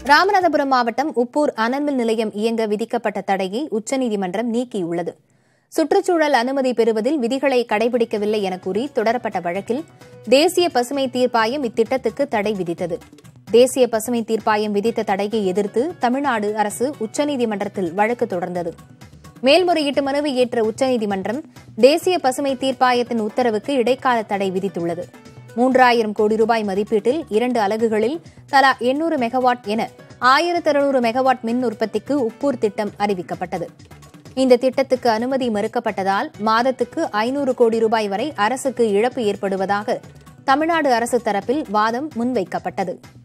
ராமநாதபுரம் மாவட்டம் உப்பூர் அனல்மின் நிலையம் இயங்க விதிக்கப்பட்ட தடையை உச்சநீதிமன்றம் நீக்கியுள்ளது சுற்றுச்சூழல் அனுமதி பெறுவதில் விதிகளை கடைபிடிக்கவில்லை என கூறி தொடரப்பட்ட வழக்கில் தேசிய பசுமை தீர்ப்பாயம் இத்திட்டத்துக்கு தடை விதித்தது தேசிய பசுமை தீர்ப்பாயம் விதித்த தடையை எதிர்த்து தமிழ்நாடு அரசு உச்சநீதிமன்றத்தில் வழக்கு தொடர்ந்தது மேல்முறையீட்டு மனுவை ஏற்ற உச்சநீதிமன்றம் தேசிய பசுமை தீர்ப்பாயத்தின் உத்தரவுக்கு இடைக்கால தடை விதித்துள்ளது மூன்றாயிரம் கோடி ரூபாய் மதிப்பீட்டில் இரண்டு அலகுகளில் தலா எண்ணூறு மெகாவாட் என ஆயிரத்து அறுநூறு மெகாவாட் மின் உற்பத்திக்கு உப்பூர் திட்டம் அறிவிக்கப்பட்டது இந்த திட்டத்துக்கு அனுமதி மறுக்கப்பட்டதால் மாதத்துக்கு ஐநூறு கோடி ரூபாய் வரை அரசுக்கு இழப்பு ஏற்படுவதாக தமிழ்நாடு அரசு தரப்பில் வாதம் முன்வைக்கப்பட்டது